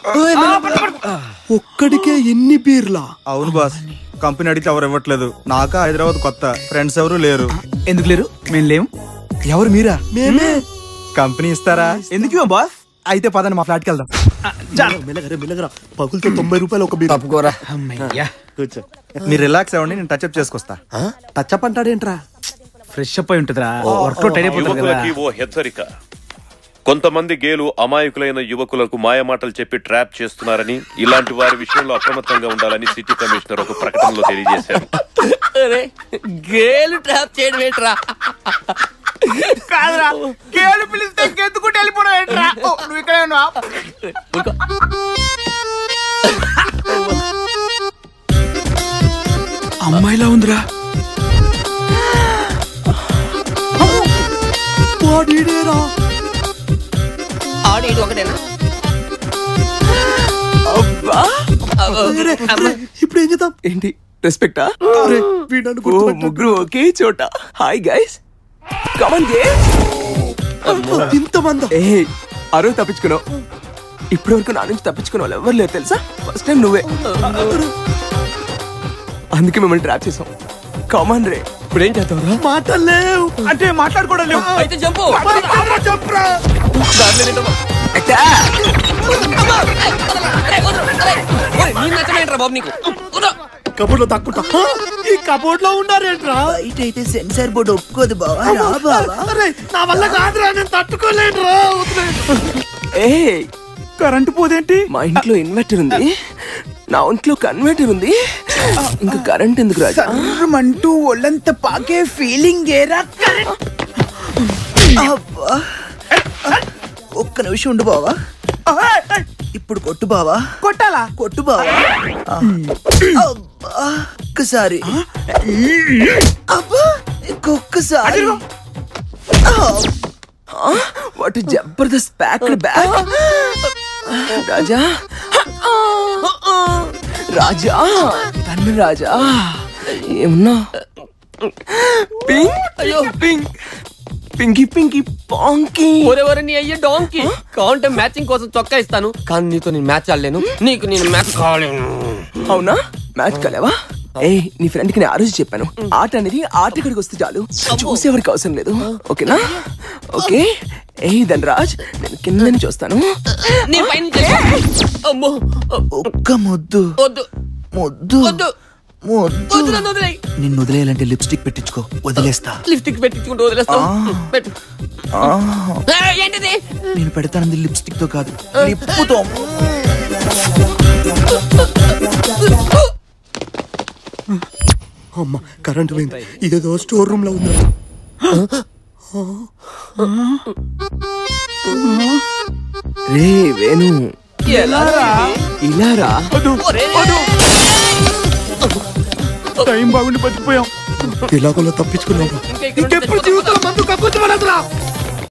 ఒక్కడికే ఎన్ని బీర్లా అవును బాస్ కంపెనీ అడిగితే ఎవరు ఇవ్వట్లేదు నాకా హైదరాబాద్ కొత్త ఫ్రెండ్స్ ఎవరు లేరు ఎందుకు లేరు మేము లేము ఎవరు మీరా మేమే కంపెనీ ఇస్తారా ఎందుకు ఇవ్వం బాస్ అయితే పదండి మా ఫ్లాట్కి వెళ్దాం మెల్లగరా మెల్లగరా పగులతో తొంభై రూపాయలు ఒక బీర్ తప్పుకోరా అమ్మయ్యా కూర్చో మీరు రిలాక్స్ అవ్వండి నేను టచ్అప్ చేసుకొస్తా టచ్అప్ అంటాడేంట్రా ఫ్రెష్ అప్ అయి ఉంటుందిరా వర్క్ లో టైం అయిపోతుంది కదా యువకులకి ఓ హెచ్చరిక కొంతమంది గేలు అమాయకులైన యువకులకు మాయమాటలు చెప్పి ట్రాప్ చేస్తున్నారని ఇలాంటి వారి విషయంలో అప్రమత్తంగా ఉండాలని సిటీ కమిషనర్ ఒక ప్రకటనలో తెలియజేశారు అరే గేలు ట్రాప్ చేయడం ఏంట్రా కాదురా కేళ్ళు పిలిస్తే ఎత్తుకుంటూ వెళ్ళిపోవడం ఏంట్రా ఓ, నువ్వు ఇక్కడే ఉన్నావా అమ్మాయిలా ఉందిరా వాడీడేరా ఆడు ఇడు ఒకటేనా అరే, అరే, ఇప్పుడు ఏం చేద్దాం ఏంటి రెస్పెక్టా అరే, వీడు నన్ను ఓ గుర్తుపట్టాడు. ముగ్గురు ఒకే చోట హాయ్ గైస్ కమన్ గే ఇంతమందా ఏ అరవ తప్పించుకున్నావు ఇప్పటి వరకు నా నుంచి తప్పించుకున్న వాళ్ళు ఎవరు లేరు తెలుసా ఫస్ట్ టైం నువ్వే అందుకే మిమ్మల్ని ట్రాప్ చేసాం కామన్ రే ఇప్పుడు ఏం చేద్దాంరా మాటలు లేవు అంటే మాట్లాడుకోవడం లేవు అయితే జంపు నేను నచ్చమేంట్రా బాబు నీకు వదరు. కబుర్లో లో తక్కుంటా ఈ కబోర్డ్ లో ఉన్నారేంట్రా బయట అయితే సెన్సార్ బోర్డు ఒప్పుకోదు బావా రా బావా అరే నా వల్ల కాదురా నేను తట్టుకోలేనురా వదిలే. ఏ కరెంటు పోదేంటి మా ఇంట్లో ఇన్వర్టర్ ఉంది నా ఒంట్లో కన్వర్టర్ ఉంది ఇంకా కరెంట్ ఎందుకు రాజా అంటూ ఒళ్ళంత పాకే ఫీలింగ్ ఏరా అబ్బా. ఒక్క నిమిషం ఉండు బావా ఇప్పుడు కొట్టు బావా కొట్టాలా కొట్టు బావా ఆ. అబ్బా. ఒక్కసారి అబ్బా ఇంకొక్కసారి what Jabardasth pack back Raja Raja తన్ను రాజా ఏమన్నా పింక్ అయ్యో పింక్ పింకీ పింకీ పాంకీ ఒరెవరు నీ అయ్యే డాంకి కావాలంటే మ్యాచింగ్ కోసం చొక్కా ఇస్తాను కానీ నీతో నేను మ్యాచ్ ఆడలేను నీకు నేను మ్యాచ్ కావాలేను అవునా మ్యాచ్ కలేవా ఏ నీ ఫ్రెండ్ కి నేను ఆ రోజు చెప్పాను ఆట అనేది ఆట ఇక్కడికి వస్తే చాలు చూసేవాడికి అవసరం లేదు ఓకేనా ఓకే ఏ ధనరాజ్ నేను కింద నుంచి వస్తాను నీ పైన నుంచి- అమ్మో ఒక్క ముద్దు వద్దు ముద్దు వద్దు ముద్దు వద్దు నన్ను వదిలేయ్ నిన్ను వదిలేయాలంటే లిప్స్టిక్ పెట్టించుకో వదిలేస్తా లిప్స్టిక్ పెట్టించుకుంటూ వదిలేస్తాను పెట్టు ఏయ్, ఏంటిది నేను పెడతానంది లిప్స్టిక్ తో కాదు లిప్పుతో అమ్మ కరెంట్ పోయింది ఇదేదో స్టోర్ రూమ్ లో ఉంది రే వేణు ఇలారా టైం బాగుండి బతికిపోయాం ఎలాగోలా తప్పించుకున్నాం ఇంకా ఇక్కడ ఇంకెప్పుడు జీవితంలో మందు కక్కుతూ